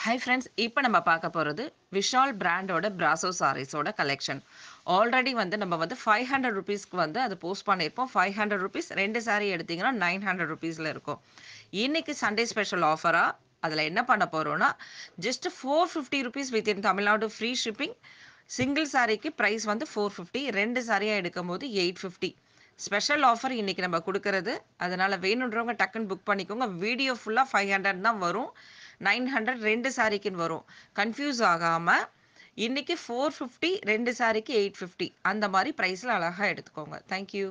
hi friends இப்போ நம்ம பார்க்க போகிறது விஷால் பிராண்டோட பிராசோ சாரீஸோட கலெக்ஷன் ஆல்ரெடி வந்து நம்ம வந்து ஃபைவ் ஹண்ட்ரட் ருபீஸ்க்கு வந்து அது போஸ்ட் பண்ணியிருப்போம் ஃபைவ் ஹண்ட்ரட் ருபீஸ் ரெண்டு சாரீ எடுத்தீங்கன்னா நைன் ஹண்ட்ரட் ருபீஸில் இருக்கும் இன்னைக்கு சண்டே ஸ்பெஷல் ஆஃபராக அதில் என்ன பண்ண போகிறோன்னா just four fifty rupees within Tamil Nadu free shipping single சாரீக்கு ப்ரைஸ் வந்து ஃபோர் ஃபிஃப்டி ரெண்டு சாரியாக எடுக்கும்போது எயிட் ஃபிஃப்டி ஸ்பெஷல் ஆஃபர் இன்றைக்கி நம்ம கொடுக்கறது அதனால் வேணுன்றவங்க டக்குன்னு புக் பண்ணிக்கோங்க வீடியோ ஃபுல்லாக ஃபைவ் ஹண்ட்ரட் தான் வரும் நைன் ஹண்ட்ரட் ரெண்டு சாரிக்குன்னு வரும் கன்ஃபியூஸ் ஆகாமல் இன்றைக்கி ஃபோர் ஃபிஃப்டி ரெண்டு சாரிக்கு எயிட் ஃபிஃப்டி அந்த மாதிரி ப்ரைஸில் அழகாக எடுத்துக்கோங்க தேங்க்யூ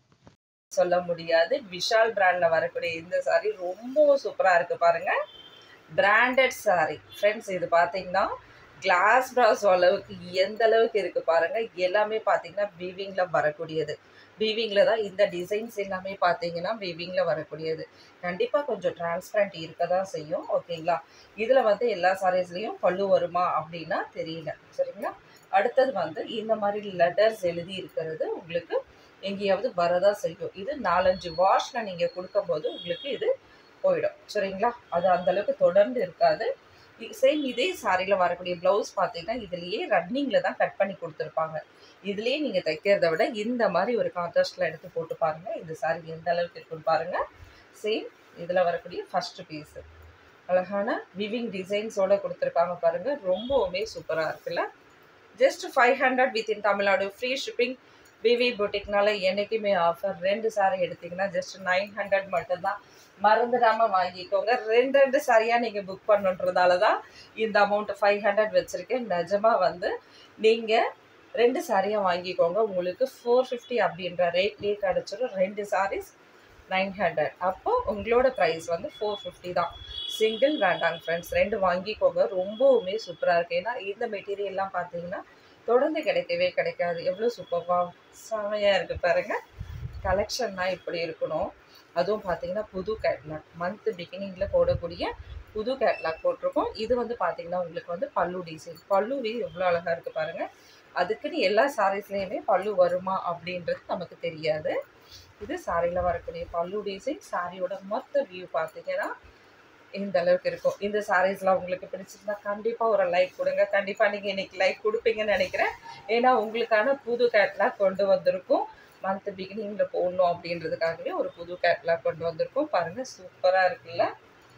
சொல்ல முடியாது விஷால் பிராண்ட்ல வரக்கூடிய இந்த சாரி ரொம்ப சூப்பரா இருக்கு பாருங்க பிராண்டட் சாரி ஃப்ரெண்ட்ஸ் இது பாத்தீங்கன்னா கிளாஸ் பிராஸ் அளவுக்கு எந்த அளவுக்கு இருக்கு பாருங்க எல்லாமே பாத்தீங்கன்னா வீவிங்ல வரக்கூடியது வீவிங்ல தான் இந்த டிசைன்ஸ் எல்லாமே பாத்தீங்கன்னா வீவிங்ல வரக்கூடியது கண்டிப்பா கொஞ்சம் டிரான்ஸ்பரண்ட் இருக்க தான் செய்யும் ஓகேங்களா இதுல வந்து எல்லா சாரீஸ்லயும் பல்லு வருமா அப்படின்னா தெரியல சரிங்களா அடுத்தது வந்து இந்த மாதிரி லெட்டர்ஸ் எழுதி இருக்கிறது உங்களுக்கு எங்கேயாவது வரதா செய்யும் இது நாலஞ்சு வாஷ்ல நீங்க கொடுக்கும்போது உங்களுக்கு இது போயிடும் சரிங்களா அது அந்த அளவுக்கு தொடர்ந்து இருக்காது சேம் இதே சாரியில் வரக்கூடிய ப்ளவுஸ் பார்த்தீங்கன்னா இதுலேயே ரன்னிங்கில் தான் கட் பண்ணி கொடுத்துருப்பாங்க இதுலேயே நீங்கள் தைக்கிறத விட இந்த மாதிரி ஒரு கான்ட்ராஸ்டில் எடுத்து போட்டு பாருங்கள் இந்த சாரி எந்த அளவுக்கு இருக்குன்னு பாருங்கள் சேம் இதில் வரக்கூடிய ஃபஸ்ட்டு பீஸு அழகான விவிங் டிசைன்ஸோட கொடுத்துருக்காங்க பாருங்கள் ரொம்பவுமே சூப்பராக இருக்குல்ல just five hundred within Tamil Nadu free shipping VV பொட்டிக்னால என்றைக்குமே ஆஃபர் ரெண்டு சாரி எடுத்தீங்கன்னா ஜஸ்ட் நைன் ஹண்ட்ரட் மட்டும்தான் மறந்துடாமல் வாங்கிக்கோங்க ரெண்டு ரெண்டு சாரியாக நீங்கள் புக் பண்ணுன்றதால தான் இந்த அமௌண்ட் ஃபைவ் ஹண்ட்ரட் வச்சுருக்கேன் நிஜமாக வந்து நீங்கள் ரெண்டு சாரியாக வாங்கிக்கோங்க உங்களுக்கு ஃபோர் ஃபிஃப்டி அப்படின்ற ரேட்லேயே கிடச்சிரும் ரெண்டு சாரீஸ் நைன் ஹண்ட்ரட் அப்போ உங்களோட ப்ரைஸ் வந்து ஃபோர் ஃபிஃப்டி தான் சிங்கிள் வேண்டாங்க ஃப்ரெண்ட்ஸ் ரெண்டு வாங்கிக்கோங்க ரொம்பவுமே சூப்பராக இருக்குது ஏன்னா இந்த மெட்டீரியல்லாம் பார்த்தீங்கன்னா தொடர்ந்து கிடைக்கவே கிடைக்காது எவ்வளோ சூப்பராக செமையாக இருக்குது பாருங்கள் கலெக்ஷன்னா இப்படி இருக்கணும் அதுவும் பார்த்தீங்கன்னா புது கேட்லாக் மந்த் பிகினிங்கில் போடக்கூடிய புது கேட்லாக் போட்டிருக்கோம் இது வந்து பார்த்தீங்கன்னா உங்களுக்கு வந்து பல்லு டிசைன் பல்லுவே எவ்வளோ அழகாக இருக்குது பாருங்கள் அதுக்குன்னு எல்லா சாரீஸ்லேயுமே பல்லு வருமா அப்படின்றது நமக்கு தெரியாது இது சாரியில் வரக்கூடிய பல்லு டிசைன் சாரியோட மொத்த வியூ பார்த்தீங்கன்னா இந்த அளவுக்கு இருக்கும் இந்த சாரீஸ்லாம் உங்களுக்கு பிடிச்சிருந்தா கண்டிப்பாக ஒரு லைக் கொடுங்க கண்டிப்பாக நீங்கள் இன்னைக்கு லைக் கொடுப்பீங்கன்னு நினைக்கிறேன் ஏன்னா உங்களுக்கான புது கேட்லாக் கொண்டு வந்திருக்கும் மந்த் பிகினிங்கில் போடணும் அப்படின்றதுக்காகவே ஒரு புது கேட்லாக் கொண்டு வந்திருக்கோம் பாருங்கள் சூப்பராக இருக்குல்ல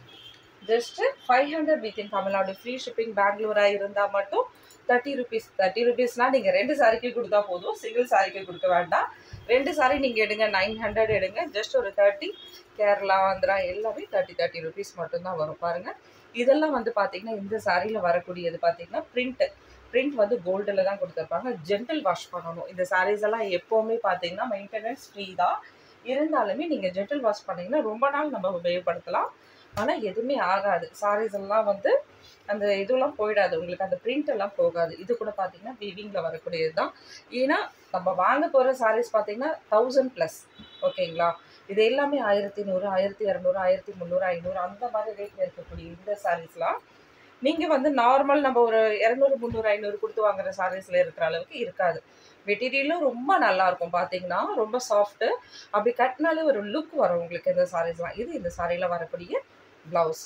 just five hundred within Tamil Nadu free shipping பெங்களூராக இருந்தால் மட்டும் தேர்ட்டி ருபீஸ் தேர்ட்டி ருபீஸ்னால் நீங்கள் ரெண்டு சாரிக்கு கொடுத்தா போதும் சிங்கிள் சாரிக்கு கொடுக்க வேண்டாம் ரெண்டு சாரி நீங்கள் எடுங்க நைன் ஹண்ட்ரட் எடுங்க ஜஸ்ட் ஒரு தேர்ட்டி கேரளா ஆந்திரா எல்லாமே தேர்ட்டி தேர்ட்டி ருபீஸ் மட்டும்தான் வரும் பாருங்கள் இதெல்லாம் வந்து பார்த்தீங்கன்னா இந்த சாரியில் வரக்கூடியது பார்த்தீங்கன்னா பிரிண்ட்டு பிரிண்ட் வந்து கோல்டில் தான் கொடுத்துருப்பாங்க ஜென்டல் வாஷ் பண்ணணும் இந்த சாரீஸ் எல்லாம் எப்போவுமே பார்த்தீங்கன்னா மெயின்டெனன்ஸ் ஃப்ரீ தான் இருந்தாலுமே நீங்கள் ஜென்டல் வாஷ் பண்ணிங்கன்னா ரொம்ப நாள் நம்ம உபயோகப்படுத்தலாம் ஆனால் எதுவுமே ஆகாது சாரீஸ் எல்லாம் வந்து அந்த இதெல்லாம் போயிடாது உங்களுக்கு அந்த பிரிண்ட் எல்லாம் போகாது இது கூட பார்த்தீங்கன்னா வீவிங்கில் வரக்கூடியது தான் ஏன்னா நம்ம வாங்க போகிற சாரீஸ் பார்த்தீங்கன்னா தௌசண்ட் ப்ளஸ் ஓகேங்களா இது எல்லாமே ஆயிரத்தி நூறு ஆயிரத்தி இரநூறு ஆயிரத்தி முந்நூறு ஐநூறு அந்த மாதிரி ரேட்டில் இருக்கக்கூடிய இந்த சாரீஸ்லாம் நீங்கள் வந்து நார்மல் நம்ம ஒரு இரநூறு முந்நூறு ஐநூறு கொடுத்து வாங்குற சாரீஸில் இருக்கிற அளவுக்கு இருக்காது மெட்டீரியலும் ரொம்ப நல்லாயிருக்கும் பார்த்தீங்கன்னா ரொம்ப சாஃப்ட்டு அப்படி கட்டினாலே ஒரு லுக் வரும் உங்களுக்கு இந்த சாரீஸ்லாம் இது இந்த சாரியில் வரக்கூடிய ப்ளவுஸ்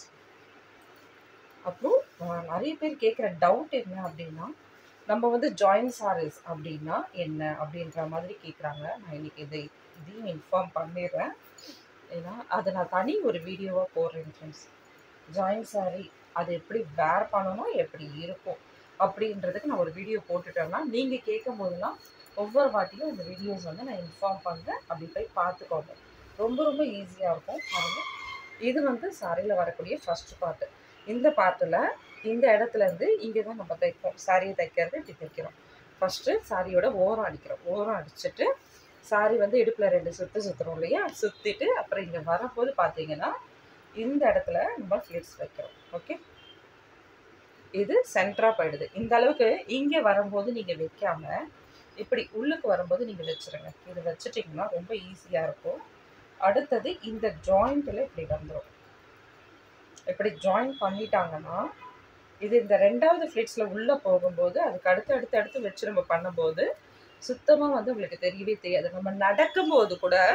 அப்புறம் நிறைய பேர் கேட்குற டவுட் என்ன அப்படின்னா நம்ம வந்து ஜாயின் சாரீஸ் அப்படின்னா என்ன அப்படின்ற மாதிரி கேட்குறாங்க நான் இன்னைக்கு இதை இதையும் இன்ஃபார்ம் பண்ணிடுறேன் ஏன்னா அதை நான் தனி ஒரு வீடியோவாக போடுறேன் ஃப்ரெண்ட்ஸ் ஜாயின் சாரீ அது எப்படி வேர் பண்ணணும் எப்படி இருக்கும் அப்படின்றதுக்கு நான் ஒரு வீடியோ போட்டுட்டேன்னா நீங்கள் கேட்கும் போதெல்லாம் ஒவ்வொரு வாட்டியும் இந்த வீடியோஸ் வந்து நான் இன்ஃபார்ம் பண்ணுறேன் அப்படி போய் பார்த்துக்கோங்க ரொம்ப ரொம்ப ஈஸியாக இருக்கும் பாருங்கள் இது வந்து சாரியில் வரக்கூடிய ஃபஸ்ட்டு பார்ட்டு இந்த பார்ட்டில் இந்த இடத்துலேருந்து இங்கே தான் நம்ம தைப்போம் சாரியை தைக்கிறது இப்படி தைக்கிறோம் ஃபஸ்ட்டு சாரியோட ஓரம் அடிக்கிறோம் ஓரம் அடிச்சுட்டு சாரி வந்து இடுப்பில் ரெண்டு சுற்று சுற்றுறோம் இல்லையா சுற்றிட்டு அப்புறம் இங்கே வரும்போது பார்த்தீங்கன்னா இந்த இடத்துல நம்ம ஃப்ளிட்ஸ் வைக்கிறோம் ஓகே இது சென்டராக போயிடுது இந்த அளவுக்கு இங்கே வரும்போது நீங்கள் வைக்காம இப்படி உள்ளுக்கு வரும்போது நீங்கள் வச்சுருங்க இது வச்சுட்டிங்கன்னா ரொம்ப ஈஸியாக இருக்கும் அடுத்தது இந்த ஜாயிண்ட்டில் இப்படி வந்துடும் இப்படி ஜாயின் பண்ணிட்டாங்கன்னா இது இந்த ரெண்டாவது ஃப்ளிட்ஸில் உள்ளே போகும்போது அதுக்கு அடுத்து அடுத்து அடுத்து வச்சு நம்ம பண்ணும்போது சுத்தமாக வந்து உங்களுக்கு தெரியவே தெரியாது நம்ம நடக்கும்போது கூட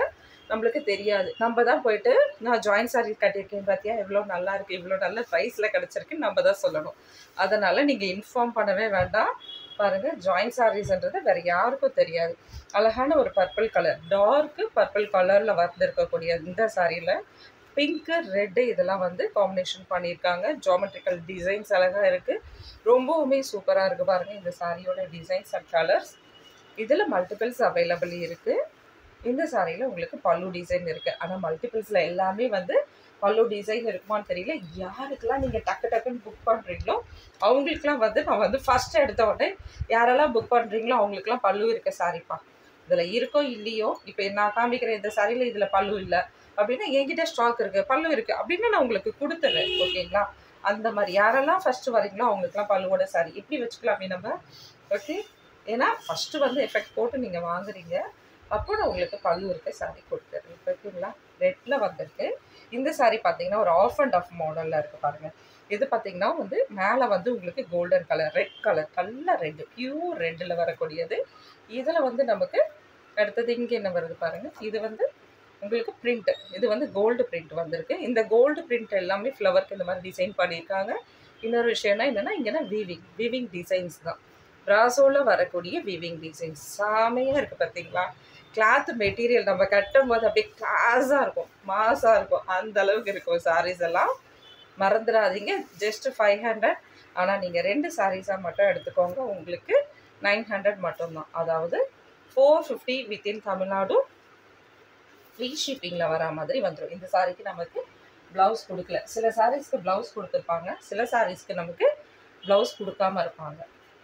நம்மளுக்கு தெரியாது நம்ம தான் போயிட்டு நான் ஜாயின் சாரி கட்டியிருக்கேன் பார்த்தியா எவ்வளோ நல்லா இருக்குது இவ்வளோ நல்ல ப்ரைஸில் கிடச்சிருக்குன்னு நம்ம தான் சொல்லணும் அதனால் நீங்கள் இன்ஃபார்ம் பண்ணவே வேண்டாம் பாருங்கள் ஜாயின் சாரீஸ்ன்றது வேறு யாருக்கும் தெரியாது அழகான ஒரு பர்பிள் கலர் டார்க்கு பர்பிள் கலரில் வந்திருக்கக்கூடிய இந்த சாரியில் பிங்க்கு ரெட்டு இதெல்லாம் வந்து காம்பினேஷன் பண்ணியிருக்காங்க ஜாமெட்ரிக்கல் டிசைன்ஸ் அழகாக இருக்குது ரொம்பவுமே சூப்பராக இருக்குது பாருங்கள் இந்த சாரியோட டிசைன்ஸ் அண்ட் கலர்ஸ் இதில் மல்டிபிள்ஸ் அவைலபிள் இருக்குது இந்த சாரியில் உங்களுக்கு பல்லு டிசைன் இருக்குது ஆனால் மல்டிபிள்ஸில் எல்லாமே வந்து பல்லு டிசைன் இருக்குமான்னு தெரியல யாருக்கெல்லாம் நீங்கள் டக்கு டக்குன்னு புக் பண்ணுறீங்களோ அவங்களுக்குலாம் வந்து நான் வந்து ஃபஸ்ட்டு எடுத்த உடனே யாரெல்லாம் புக் பண்ணுறீங்களோ அவங்களுக்குலாம் பல்லு இருக்க சாரிப்பா இதில் இருக்கோ இல்லையோ இப்போ நான் காமிக்கிற இந்த சாரியில் இதில் பல்லு இல்லை அப்படின்னா என்கிட்ட ஸ்டாக் இருக்குது பல்லு இருக்குது அப்படின்னு நான் உங்களுக்கு கொடுத்துட்றேன் ஓகேங்களா அந்த மாதிரி யாரெல்லாம் ஃபஸ்ட்டு வரீங்களோ அவங்களுக்குலாம் பல்லுவோட சாரி இப்படி வச்சுக்கலாமே நம்ம ஓகே ஏன்னா ஃபஸ்ட்டு வந்து எஃபெக்ட் போட்டு நீங்கள் வாங்குறீங்க அப்போ நான் உங்களுக்கு பல்லு இருக்க சாரி கொடுத்துட்றேன் ஓகேங்களா ரெட்டில் வந்திருக்கு இந்த சாரி பார்த்தீங்கன்னா ஒரு ஆஃப் அண்ட் ஆஃப் மாடலில் இருக்குது பாருங்கள் இது பார்த்தீங்கன்னா வந்து மேலே வந்து உங்களுக்கு கோல்டன் கலர் ரெட் கலர் நல்ல ரெட்டு பியூர் ரெட்டில் வரக்கூடியது இதில் வந்து நமக்கு அடுத்தது இங்கே என்ன வருது பாருங்கள் இது வந்து உங்களுக்கு பிரிண்ட் இது வந்து கோல்டு பிரிண்ட் வந்திருக்கு இந்த கோல்டு பிரிண்ட் எல்லாமே ஃப்ளவருக்கு இந்த மாதிரி டிசைன் பண்ணியிருக்காங்க இன்னொரு விஷயம்னா என்னென்னா இங்கேனா வீவிங் வீவிங் டிசைன்ஸ் தான் ப்ராசோவில் வரக்கூடிய வீவிங் டிசைன்ஸ் செமையாக இருக்குது பார்த்தீங்களா கிளாத் மெட்டீரியல் நம்ம கட்டும் போது அப்படியே கிளாஸாக இருக்கும் மாஸாக இருக்கும் அந்த அளவுக்கு இருக்கும் சாரீஸ் எல்லாம் மறந்துடாதீங்க ஜஸ்ட் ஃபைவ் ஹண்ட்ரட் ஆனால் நீங்கள் ரெண்டு சாரீஸாக மட்டும் எடுத்துக்கோங்க உங்களுக்கு நைன் ஹண்ட்ரட் மட்டும்தான் அதாவது four fifty within Tamil Nadu free ஷிப்பிங்கில் வரா மாதிரி வந்துடும் இந்த சாரீக்கு நமக்கு ப்ளவுஸ் கொடுக்கல சில சாரீஸ்க்கு ப்ளவுஸ் கொடுத்துருப்பாங்க சில சாரீஸ்க்கு நமக்கு ப்ளவுஸ் கொடுக்காம இருப்பாங்க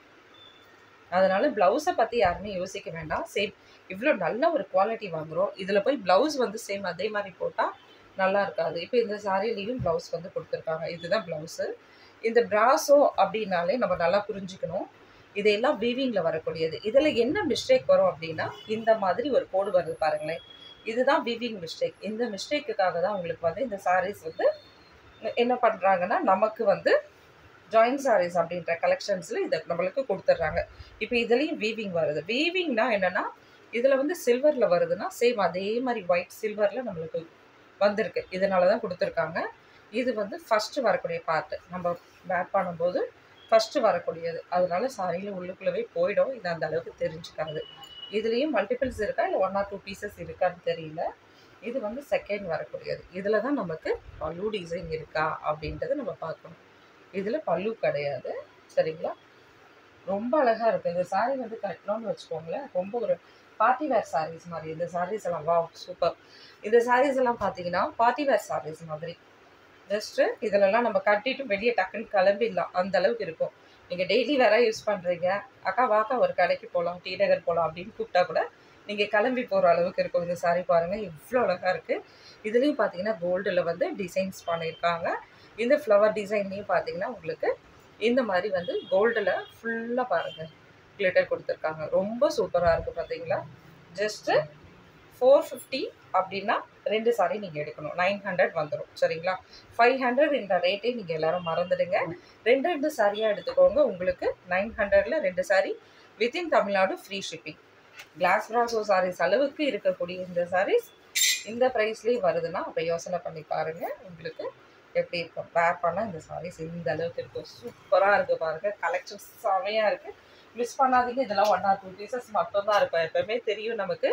அதனால் ப்ளவுஸை பற்றி யாருமே யோசிக்க வேண்டாம் சேம் இவ்வளோ நல்ல ஒரு குவாலிட்டி வாங்குகிறோம் இதில் போய் ப்ளவுஸ் வந்து சேம் அதே மாதிரி போட்டால் நல்லா இருக்காது இப்போ இந்த சாரிலையும் ப்ளவுஸ் வந்து கொடுத்துருக்காங்க இதுதான் ப்ளவுஸு இந்த ப்ராஸோ அப்படின்னாலே நம்ம நல்லா புரிஞ்சுக்கணும் இதெல்லாம் வீவிங்கில் வரக்கூடியது இதில் என்ன மிஸ்டேக் வரும் அப்படின்னா இந்த மாதிரி ஒரு கோடு வருது பாருங்களேன் இதுதான் வீவிங் மிஸ்டேக் இந்த மிஸ்டேக்குக்காக தான் உங்களுக்கு வந்து இந்த சாரீஸ் வந்து என்ன பண்ணுறாங்கன்னா நமக்கு வந்து ஜாயின் சாரீஸ் அப்படின்ற கலெக்ஷன்ஸில் இதை நம்மளுக்கு கொடுத்துட்றாங்க இப்போ இதுலேயும் வீவிங் வருது வீவிங்னா என்னென்னா இதில் வந்து சில்வரில் வருதுன்னா சேம் அதே மாதிரி ஒயிட் சில்வரில் நம்மளுக்கு வந்திருக்கு இதனால தான் கொடுத்துருக்காங்க இது வந்து ஃபஸ்ட்டு வரக்கூடிய பார்ட்டு நம்ம பேக் பண்ணும்போது ஃபஸ்ட்டு வரக்கூடியது அதனால சாரியில் உள்ளுக்குள்ளவே போயிடும் இது அந்த அளவுக்கு தெரிஞ்சுக்காது இதுலேயும் மல்டிபிள்ஸ் இருக்கா இல்லை ஒன் ஆர் டூ பீசஸ் இருக்கான்னு தெரியல இது வந்து செகண்ட் வரக்கூடியது இதில் தான் நமக்கு பல்லு டிசைன் இருக்கா அப்படின்றத நம்ம பார்க்கணும் இதில் பல்லு கிடையாது சரிங்களா ரொம்ப அழகாக இருக்குது இந்த சாரீ வந்து கட்டணும்னு வச்சுக்கோங்களேன் ரொம்ப ஒரு பார்ட்டி வேர் சாரீஸ் மாதிரி இந்த சாரீஸ் எல்லாம் வா சூப்பர் இந்த சாரீஸ் எல்லாம் பார்த்தீங்கன்னா பார்ட்டி வேர் சாரீஸ் மாதிரி ஜஸ்ட்டு இதிலெல்லாம் நம்ம கட்டிட்டு வெளியே டக்குன்னு கிளம்பிடலாம் அந்த அளவுக்கு இருக்கும் நீங்கள் டெய்லி வேற யூஸ் பண்ணுறீங்க அக்கா வாக்கா ஒரு கடைக்கு போகலாம் டீ நகர் போகலாம் அப்படின்னு கூப்பிட்டா கூட நீங்கள் கிளம்பி போகிற அளவுக்கு இருக்கும் இந்த சாரீ பாருங்கள் இவ்வளோ அழகாக இருக்குது இதுலேயும் பார்த்தீங்கன்னா கோல்டில் வந்து டிசைன்ஸ் பண்ணியிருக்காங்க இந்த ஃப்ளவர் டிசைன்லேயும் பார்த்தீங்கன்னா உங்களுக்கு இந்த மாதிரி வந்து கோல்டில் ஃபுல்லாக பாருங்கள் கிளிட்டர் கொடுத்துருக்காங்க ரொம்ப சூப்பராக இருக்குது பார்த்தீங்களா ஜஸ்ட்டு ஃபோர் ஃபிஃப்டி அப்படின்னா ரெண்டு சாரி நீங்கள் எடுக்கணும் நைன் ஹண்ட்ரட் வந்துடும் சரிங்களா ஃபைவ் ஹண்ட்ரட் இந்த ரேட்டே நீங்கள் எல்லாரும் மறந்துடுங்க ரெண்டு ரெண்டு சாரியாக எடுத்துக்கோங்க உங்களுக்கு நைன் ஹண்ட்ரடில் ரெண்டு sari within Tamil Nadu free shipping glass brasso saris அளவுக்கு இருக்கக்கூடிய இந்த சாரீஸ் இந்த ப்ரைஸ்லேயும் வருதுன்னா அப்போ யோசனை பண்ணி பாருங்கள் உங்களுக்கு எப்படி இருக்கும் வேர் பண்ணால் இந்த சாரீஸ் இந்த அளவுக்கு இருக்கும் சூப்பராக இருக்குது பாருங்கள் கலெக்ஷன்ஸ் செமையாக இருக்குது மிஸ் பண்ணாதீங்க இதெல்லாம் ஒன் ஆர் டூ பீசஸ் மட்டும்தான் இருக்கும் எப்பவுமே தெரியும் நமக்கு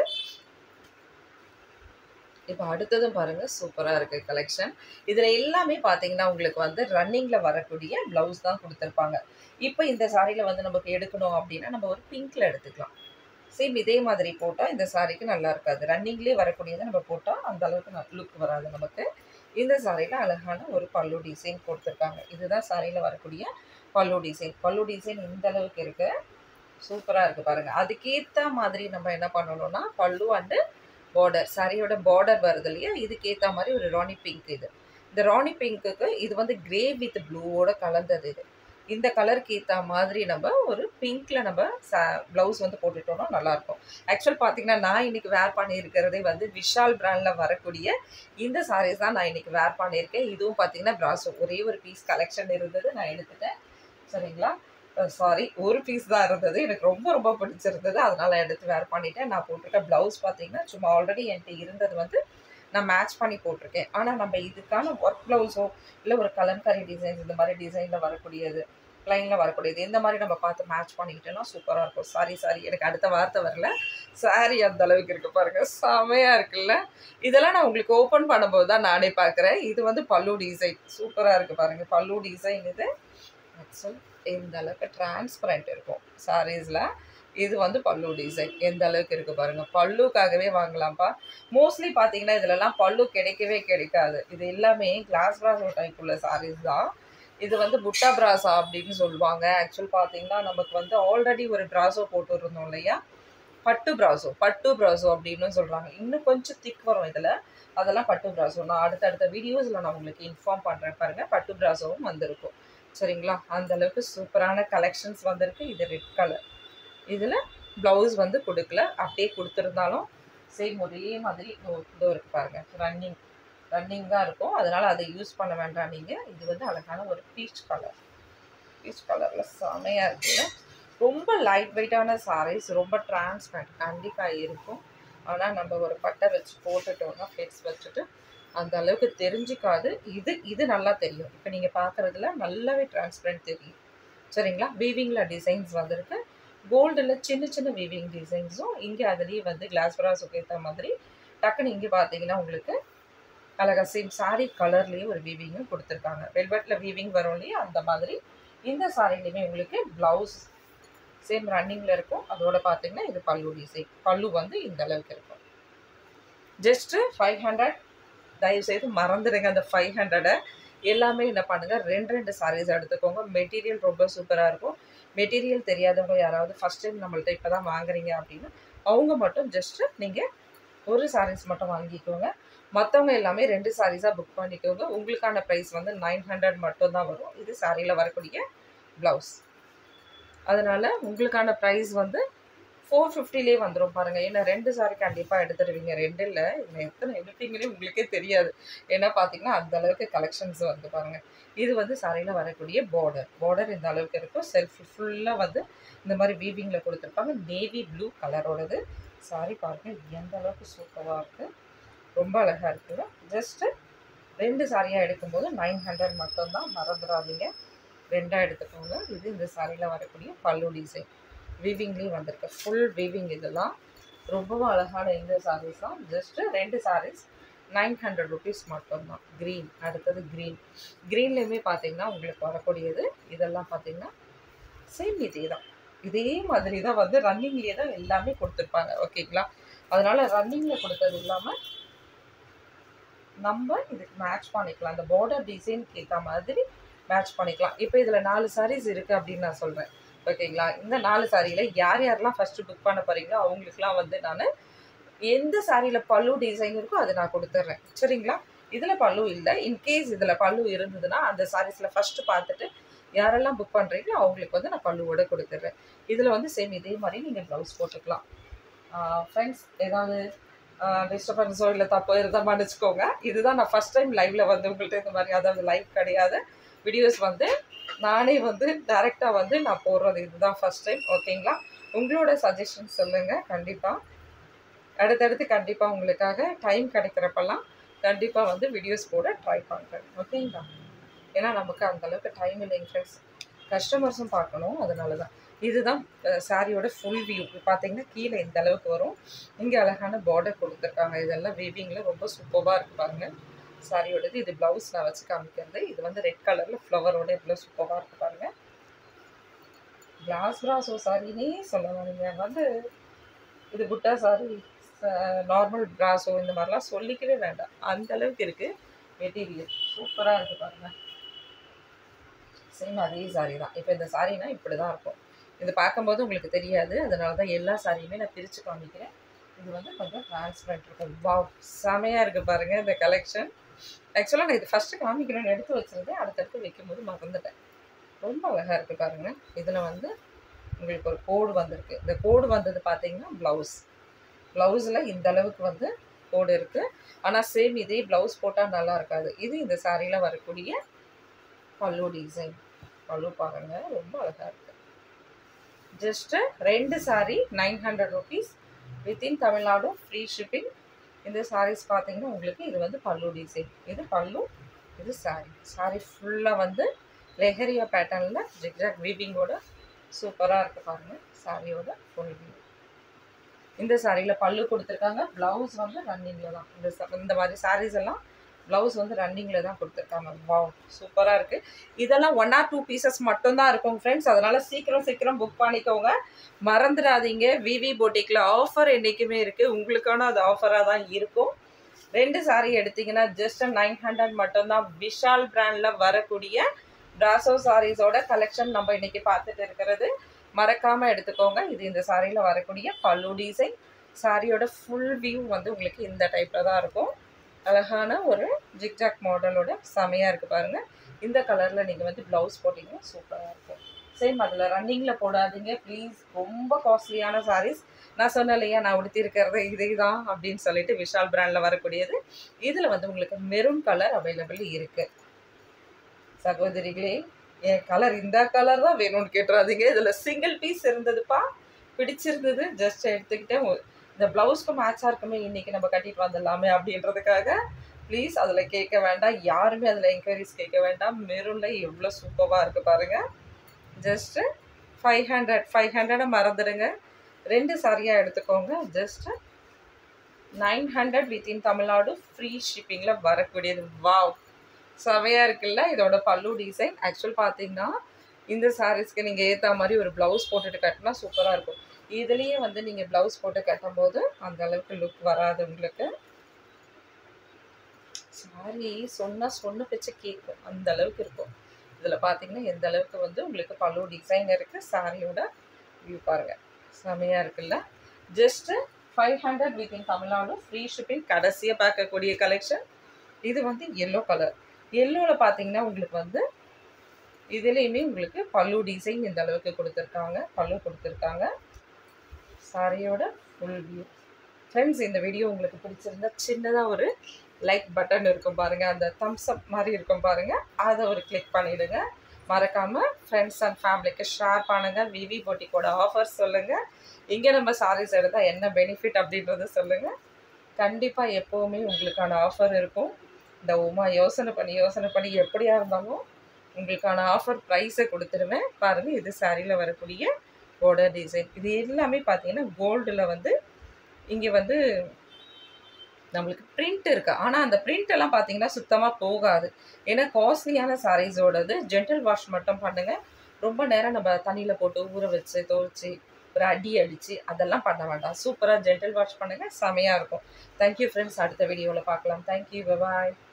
இப்போ அடுத்ததும் பாருங்கள் சூப்பராக இருக்குது கலெக்ஷன் இதில் எல்லாமே பார்த்தீங்கன்னா உங்களுக்கு வந்து ரன்னிங்கில் வரக்கூடிய ப்ளவுஸ் தான் கொடுத்துருப்பாங்க இப்போ இந்த சாரியில் வந்து நமக்கு எடுக்கணும் அப்படின்னா நம்ம ஒரு பிங்க்கில் எடுத்துக்கலாம் சேம் இதே மாதிரி போட்டால் இந்த சாரிக்கு நல்லா இருக்காது ரன்னிங்லேயே வரக்கூடியதை நம்ம போட்டால் அந்த அளவுக்கு லுக் வராது நமக்கு இந்த சாரியில் அழகான ஒரு பல்லு டிசைன் கொடுத்துருக்காங்க இதுதான் சாரியில் வரக்கூடிய பல்லு டிசைன் பல்லு டிசைன் இந்த அளவுக்கு இருக்கு சூப்பராக இருக்குது பாருங்கள் அதுக்கேற்ற மாதிரி நம்ம என்ன பண்ணணும்னா பல்லு அண்டு பார்டர் சாரியோட பார்டர் வருது இல்லையா இதுக்கேற்ற மாதிரி ஒரு ராணி பிங்க் இது இந்த ராணி பிங்க்குக்கு இது வந்து கிரே வித் ப்ளூவோட கலந்தது இது இந்த கலருக்கு ஏற்ற மாதிரி நம்ம ஒரு பிங்க்கில் நம்ம சா ப்ளவுஸ் வந்து போட்டுட்டோம்னா நல்லாயிருக்கும் ஆக்சுவல் பார்த்தீங்கன்னா நான் இன்றைக்கி வேர் பண்ணியிருக்கிறதே வந்து விஷால் பிராண்டில் வரக்கூடிய இந்த சாரீஸ் தான் நான் இன்றைக்கி வேர் பண்ணியிருக்கேன் இதுவும் பார்த்தீங்கன்னா ப்ராஸோ ஒரே ஒரு பீஸ் கலெக்ஷன் இருந்தது நான் எடுத்துட்டேன் சரிங்களா சாரி ஒரு பீஸ் தான் இருந்தது எனக்கு ரொம்ப ரொம்ப பிடிச்சிருந்தது அதனால எடுத்து வேர் பண்ணிட்டேன் நான் போட்டிருக்க ப்ளவுஸ் பார்த்தீங்கன்னா சும்மா ஆல்ரெடி என்கிட்ட இருந்தது வந்து நான் மேட்ச் பண்ணி போட்டிருக்கேன் ஆனால் நம்ம இதுக்கான ஒர்க் ப்ளவுஸோ இல்லை ஒரு கலம்காரி டிசைன்ஸ் இந்த மாதிரி டிசைனில் வரக்கூடியது ப்ளைனில் வரக்கூடியது இந்த மாதிரி நம்ம பார்த்து மேட்ச் பண்ணிக்கிட்டோம்னா சூப்பராக இருக்கும் சாரி சாரி எனக்கு அடுத்த வார்த்தை வரல சாரி அந்த அளவுக்கு இருக்கு பாருங்க செமையாக இருக்குல்ல இதெல்லாம் நான் உங்களுக்கு ஓப்பன் பண்ணும்போது தான் நானே பார்க்குறேன் இது வந்து பல்லு டிசைன் சூப்பராக இருக்குது பாருங்க பல்லு டிசைன் இது ஆக்சுவல் இந்த அளவுக்கு டிரான்ஸ்பரண்ட் இருக்கும் சாரீஸில் இது வந்து பல்லு டிசைன் எந்த அளவுக்கு இருக்குது பாருங்கள் பல்லுக்காகவே வாங்கலாம்ப்பா மோஸ்ட்லி பார்த்தீங்கன்னா இதுலலாம் பல்லு கிடைக்கவே கிடைக்காது இது எல்லாமே கிளாஸ் பிராசோ டைப் உள்ள சாரீஸ் தான் இது வந்து புட்டா பிராசா அப்படின்னு சொல்லுவாங்க ஆக்சுவல் பார்த்தீங்கன்னா நமக்கு வந்து ஆல்ரெடி ஒரு பிராசோ போட்டு இருந்தோம் இல்லையா பட்டு பிராசோ பட்டு பிராசோ அப்படின்னு சொல்கிறாங்க இன்னும் கொஞ்சம் திக் வரும் இதில் அதெல்லாம் பட்டு பிராசோ நான் அடுத்தடுத்த வீடியோஸில் நான் உங்களுக்கு இன்ஃபார்ம் பண்ணுறேன் பாருங்கள் பட்டு பிராசோவும் வந்திருக்கும் சரிங்களா அந்த அளவுக்கு சூப்பரான கலெக்ஷன்ஸ் வந்திருக்கு இது ரெட் கலர் இதில் ப்ளவுஸ் வந்து கொடுக்கல அப்படியே கொடுத்துருந்தாலும் சேம் ஒரே மாதிரி இதோ இருக்கு பாருங்க ரன்னிங் ரன்னிங் தான் இருக்கும் அதனால் அதை யூஸ் பண்ண வேண்டாம் நீங்கள் இது வந்து அழகான ஒரு பீச் கலர் பீச் கலரில் செமையாக இருக்குல்ல ரொம்ப லைட் வெயிட்டான சாரீஸ் ரொம்ப டிரான்ஸ்பரண்ட் கண்டிப்பாக இருக்கும் ஆனால் நம்ம ஒரு பட்டை வச்சு போட்டுட்டோம்னா ஃபிட்ஸ் வச்சுட்டு அந்த அளவுக்கு தெரிஞ்சிக்காது இது இது நல்லா தெரியும் இப்போ நீங்கள் பார்க்குறதுல நல்லாவே டிரான்ஸ்பரண்ட் தெரியும் சரிங்களா வீவிங்கில் டிசைன்ஸ் வந்திருக்கு கோல்டில் சின்ன சின்ன வீவிங் டிசைன்ஸும் இங்கே அதுலேயே வந்து கிளாஸ் பிராஸுக்கு ஏற்ற மாதிரி டக்குன்னு இங்கே பார்த்தீங்கன்னா உங்களுக்கு அழகா சேம் சாரீ கலர்லேயே ஒரு வீவிங்கும் கொடுத்துருக்காங்க வெல்வெட்டில் வீவிங் வரும் இல்லையா அந்த மாதிரி இந்த சாரிலையுமே உங்களுக்கு ப்ளவுஸ் சேம் ரன்னிங்கில் இருக்கும் அதோட பார்த்தீங்கன்னா இது பல்லு டிசைன் பல்லு வந்து இந்த அளவுக்கு இருக்கும் ஜஸ்ட்டு ஃபைவ் ஹண்ட்ரட் தயவுசெய்து மறந்துடுங்க அந்த ஃபைவ் ஹண்ட்ரடை எல்லாமே என்ன பண்ணுங்கள் ரெண்டு ரெண்டு சாரீஸ் எடுத்துக்கோங்க மெட்டீரியல் ரொம்ப சூப்பராக இருக்கும் மெட்டீரியல் தெரியாதவங்க யாராவது ஃபஸ்ட் டைம் நம்மள்ட்ட இப்போ தான் வாங்குறீங்க அப்படின்னா அவங்க மட்டும் ஜஸ்ட்டு நீங்கள் ஒரு சாரீஸ் மட்டும் வாங்கிக்கோங்க மற்றவங்க எல்லாமே ரெண்டு சாரீஸாக புக் பண்ணிக்கோங்க உங்களுக்கான ப்ரைஸ் வந்து நைன் ஹண்ட்ரட் மட்டும் தான் வரும் இது சாரியில் வரக்கூடிய ப்ளவுஸ் அதனால் உங்களுக்கான ப்ரைஸ் வந்து ஃபோர் ஃபிஃப்டிலே வந்துடும் பாருங்கள் ஏன்னா ரெண்டு சாரி கண்டிப்பாக எடுத்துடுவீங்க ரெண்டு இல்லை இதில் எத்தனை எடுப்பீங்கன்னே உங்களுக்கே தெரியாது ஏன்னா பார்த்தீங்கன்னா அந்த அளவுக்கு கலெக்ஷன்ஸ் வந்து பாருங்கள் இது வந்து சாரியில் வரக்கூடிய பார்டர் பார்டர் இந்த அளவுக்கு இருக்கும் செல்ஃப் ஃபுல்லாக வந்து இந்த மாதிரி வீவிங்கில் கொடுத்துருப்பாங்க நேவி ப்ளூ கலரோடது சாரி பாருங்கள் எந்த அளவுக்கு சூப்பராக இருக்குது ரொம்ப அழகாக இருக்குது ஜஸ்ட்டு ரெண்டு சாரியாக எடுக்கும்போது நைன் ஹண்ட்ரட் மட்டும்தான் மறந்துடாதீங்க ரெண்டாக எடுத்துக்கோங்க இது இந்த சாரியில் வரக்கூடிய பல்லு டிசைன் வீவிங்லேயும் வந்திருக்கு ஃபுல் வீவிங் இதெல்லாம் ரொம்பவும் அழகான இந்த சாரீஸ் தான் ஜஸ்ட்டு ரெண்டு சாரீஸ் நைன் ஹண்ட்ரட் ருபீஸ் மட்டும்தான் க்ரீன் அடுத்தது க்ரீன் க்ரீன்லேயுமே பார்த்தீங்கன்னா உங்களுக்கு வரக்கூடியது இதெல்லாம் பார்த்தீங்கன்னா சேம் இதே தான் இதே மாதிரி தான் வந்து ரன்னிங்லேயே தான் எல்லாமே கொடுத்துருப்பாங்க ஓகேங்களா அதனால் ரன்னிங்கில் கொடுத்தது இல்லாமல் நம்ம இதுக்கு மேட்ச் பண்ணிக்கலாம் அந்த பார்டர் டிசைனுக்கு ஏற்ற மாதிரி மேட்ச் பண்ணிக்கலாம் இப்போ இதில் நாலு சாரீஸ் இருக்குது அப்படின்னு நான் சொல்கிறேன் ஓகேங்களா இந்த நாலு சாரியில் யார் யாரெல்லாம் ஃபஸ்ட்டு புக் பண்ண போகிறீங்களோ அவங்களுக்குலாம் வந்து நான் எந்த சாரியில் பல்லு டிசைன் இருக்கோ அதை நான் கொடுத்துட்றேன் சரிங்களா இதில் பல்லு இல்லை இன்கேஸ் இதில் பல்லு இருந்ததுன்னா அந்த சாரீஸில் ஃபஸ்ட்டு பார்த்துட்டு யாரெல்லாம் புக் பண்ணுறீங்களோ அவங்களுக்கு வந்து நான் பல்லுவோட கொடுத்துட்றேன் இதில் வந்து சேம் இதே மாதிரி நீங்கள் ப்ளவுஸ் போட்டுக்கலாம் ஃப்ரெண்ட்ஸ் ஏதாவது டிஸ்டர்பன்ஸோ இல்லை தப்போ இருந்தால் மன்னிச்சுக்கோங்க இதுதான் நான் ஃபஸ்ட் டைம் லைவில் வந்து உங்கள்கிட்ட இந்த மாதிரி அதாவது லைவ் கிடையாது வீடியோஸ் வந்து நானே வந்து டைரெக்டாக வந்து நான் போடுறது இதுதான் ஃபஸ்ட் டைம் ஓகேங்களா உங்களோட சஜஷன் சொல்லுங்கள் கண்டிப்பாக அடுத்தடுத்து கண்டிப்பாக உங்களுக்காக டைம் கிடைக்கிறப்பெல்லாம் கண்டிப்பாக வந்து வீடியோஸ் போட ட்ரை பண்ணுறேன் ஓகேங்களா ஏன்னா நமக்கு அந்தளவுக்கு டைம் இல்லைங்க ஃப்ரெண்ட்ஸ் கஸ்டமர்ஸும் பார்க்கணும் அதனால தான் இதுதான் சாரியோட ஃபுல் வியூ பார்த்தீங்கன்னா கீழே இந்த அளவுக்கு வரும் இங்கே அழகான பார்டர் கொடுத்துருக்காங்க இதெல்லாம் வீவிங்கில் ரொம்ப சூப்பராக இருக்கு பாருங்க சாரியோடது இது ப்ளவுஸ் நான் வச்சு காமிக்கிறது இது வந்து ரெட் கலரில் ஃப்ளவரோட எவ்வளோ சூப்பராக இருக்கு பாருங்க கிளாஸ் ப்ராசோ சாரினே சொல்லலாம் நீங்கள் வந்து இது புட்டா சாரி நார்மல் ப்ராஸோ இந்த மாதிரிலாம் சொல்லிக்கவே வேண்டாம் அந்த அளவுக்கு இருக்குது மெட்டீரியல் சூப்பராக இருக்குது பாருங்கள் சேம் அதே சாரி தான் இப்போ இந்த சாரினா இப்படி தான் இருக்கும் இது பார்க்கும்போது உங்களுக்கு தெரியாது அதனால தான் எல்லா சாரியுமே நான் பிரித்து காமிக்கிறேன் இது வந்து கொஞ்சம் டிரான்ஸ்பரண்ட் இருக்கும் வாவ் செமையாக இருக்குது பாருங்கள் இந்த கலெக்ஷன் ஆக்சுவலாக நான் இது ஃபஸ்ட்டு காமிக்கணும்னு எடுத்து வச்சுருந்தேன் அடுத்தடுத்து வைக்கும்போது மறந்துட்டேன் ரொம்ப அழகாக இருக்குது பாருங்கள் இதில் வந்து உங்களுக்கு ஒரு கோடு வந்திருக்கு இந்த கோடு வந்தது பார்த்தீங்கன்னா ப்ளவுஸ் ப்ளவுஸில் இந்த அளவுக்கு வந்து கோடு இருக்குது ஆனால் சேம் இதே ப்ளவுஸ் போட்டால் நல்லா இருக்காது இது இந்த சாரியில் வரக்கூடிய பல்லு டிசைன் பல்லு பாருங்கள் ரொம்ப அழகாக இருக்குது ஜஸ்ட்டு ரெண்டு sari nine hundred rupees within Tamil Nadu free shipping இந்த சாரீஸ் பார்த்தீங்கன்னா உங்களுக்கு இது வந்து பல்லு டிசைன் இது பல்லு இது சாரீ சாரீ ஃபுல்லாக வந்து லெஹரியா பேட்டர்னில் ஜிக்ஜாக் வீவிங்கோட சூப்பராக இருக்குது பாருங்கள் சாரியோட ஃபுல் வியூ இந்த சாரியில் பல்லு கொடுத்துருக்காங்க ப்ளவுஸ் வந்து ரன்னிங்கில் தான் இந்த ச- இந்த மாதிரி சாரீஸ் எல்லாம் ப்ளவுஸ் வந்து ரன்னிங்கில் தான் கொடுத்துருக்காங்க வாவ் சூப்பராக இருக்குது இதெல்லாம் ஒன் ஆர் டூ பீசஸ் மட்டும்தான் இருக்கும் ஃப்ரெண்ட்ஸ் அதனால் சீக்கிரம் சீக்கிரம் புக் பண்ணிக்கோங்க மறந்துடாதீங்க விவி போட்டிக்கில் ஆஃபர் என்றைக்குமே இருக்குது உங்களுக்கான அது ஆஃபராக தான் இருக்கும் ரெண்டு சாரீ எடுத்தீங்கன்னா ஜஸ்ட் நைன் ஹண்ட்ரட் மட்டும்தான் விஷால் பிராண்டில் வரக்கூடிய பிராசோ சாரீஸோட கலெக்ஷன் நம்ம இன்னைக்கு பார்த்துட்டு இருக்கிறது மறக்காம எடுத்துக்கோங்க இது இந்த சாரியில் வரக்கூடிய பல்லு டிசைன் சாரியோட ஃபுல் வியூ வந்து உங்களுக்கு இந்த டைப்பில் தான் இருக்கும் அழகான ஒரு ஜிக்ஜாக் மாடலோட செமையாக இருக்குது பாருங்கள் இந்த கலரில் நீங்கள் வந்து ப்ளவுஸ் போட்டிங்கன்னா சூப்பராக இருக்கும் சேம் அதில் ரன்னிங்கில் போடாதீங்க ப்ளீஸ் ரொம்ப காஸ்ட்லியான சாரீஸ் நான் சொன்னேன் இல்லையா நான் உடுத்திருக்கிறது இதே தான் அப்படின்னு சொல்லிட்டு விஷால் பிராண்டில் வரக்கூடியது இதில் வந்து உங்களுக்கு மெரூன் கலர் அவைலபிள் இருக்குது சகோதரிகளே என் கலர் இந்த கலர் தான் வேணும்னு கேட்டுறாதீங்க இதில் சிங்கிள் பீஸ் இருந்ததுப்பா பிடிச்சிருந்தது ஜஸ்ட் எடுத்துக்கிட்டேன் ஒ- இந்த ப்ளவுஸ்க்கு மேட்சாக இருக்குமே இன்றைக்கி நம்ம கட்டிட்டு வந்துடலாமே அப்படின்றதுக்காக ப்ளீஸ் அதில் கேட்க வேண்டாம் யாருமே அதில் என்கொயரிஸ் கேட்க வேண்டாம் மெரூனில் எவ்வளோ சூப்பராக இருக்குது பாருங்கள் ஜஸ்ட்டு ஃபைவ் ஹண்ட்ரட் ஃபைவ் ஹண்ட்ரடை மறந்துடுங்க ரெண்டு சாரியாக எடுத்துக்கோங்க just nine hundred within Tamil Nadu free ஷிப்பிங்கில் வரக்கூடியது வாவ் செவையாக இருக்குல்ல இதோட பல்லு டிசைன் ஆக்சுவல் பார்த்தீங்கன்னா இந்த சாரீஸ்க்கு நீங்கள் ஏற்ற மாதிரி ஒரு ப்ளவுஸ் போட்டுட்டு கட்டினா சூப்பராக இருக்கும் இதுலேயே வந்து நீங்கள் ப்ளவுஸ் போட்டு கட்டும்போது அந்த அளவுக்கு லுக் வராது உங்களுக்கு சாரி சொன்னால் சொன்ன பிச்சை கேட்கும் அந்த அளவுக்கு இருக்கும் இதில் பார்த்தீங்கன்னா எந்த அளவுக்கு வந்து உங்களுக்கு பல்லு டிசைன் இருக்குது சாரியோட வியூ பாருங்கள் செமையாக இருக்குல்ல just five hundred within Tamil Nadu free shipping கடைசியாக பார்க்கக்கூடிய கலெக்ஷன் இது வந்து எல்லோ கலர் எல்லோவில் பார்த்தீங்கன்னா உங்களுக்கு வந்து இதுலேயுமே உங்களுக்கு பல்லு டிசைன் இந்த அளவுக்கு கொடுத்துருக்காங்க பல்லு கொடுத்துருக்காங்க சாரியோட ஃபுல் வியூ ஃப்ரெண்ட்ஸ் இந்த வீடியோ உங்களுக்கு பிடிச்சிருந்தா சின்னதாக ஒரு லைக் பட்டன் இருக்கும் பாருங்கள் அந்த தம்ஸ் அப் மாதிரி இருக்கும் பாருங்கள் அதை ஒரு கிளிக் பண்ணிவிடுங்க மறக்காமல் ஃப்ரெண்ட்ஸ் அண்ட் ஃபேமிலிக்கு ஷேர் பண்ணுங்கள் விவி போட்டிக்கோட ஆஃபர் சொல்லுங்கள் இங்கே நம்ம சாரீஸ் எடுத்தால் என்ன பெனிஃபிட் அப்படின்றத சொல்லுங்கள் கண்டிப்பாக எப்போவுமே உங்களுக்கான ஆஃபர் இருக்கும் இந்த உமா யோசனை பண்ணி யோசனை பண்ணி எப்படியா இருந்தாலும் உங்களுக்கான ஆஃபர் ப்ரைஸை கொடுத்துருவேன் பாருங்கள் இது சாரியில் வரக்கூடிய border டிசைன் இது எல்லாமே பார்த்தீங்கன்னா கோல்டில் வந்து இங்கே வந்து நம்மளுக்கு பிரிண்ட் இருக்கு ஆனால் அந்த பிரிண்ட் எல்லாம் பார்த்தீங்கன்னா சுத்தமாக போகாது ஏன்னா காஸ்ட்லியான சாரீஸோடது ஜென்டல் வாஷ் மட்டும் பண்ணுங்க ரொம்ப நேரம் நம்ம தண்ணியில் போட்டு ஊற வச்சு துவைச்சி ஒரு அடி அடித்து அதெல்லாம் பண்ண வேண்டாம் சூப்பராக ஜென்டல் வாஷ் பண்ணுங்கள் செமையாக இருக்கும் தேங்க்யூ ஃப்ரெண்ட்ஸ் அடுத்த வீடியோவில் பார்க்கலாம் தேங்க்யூ பாய்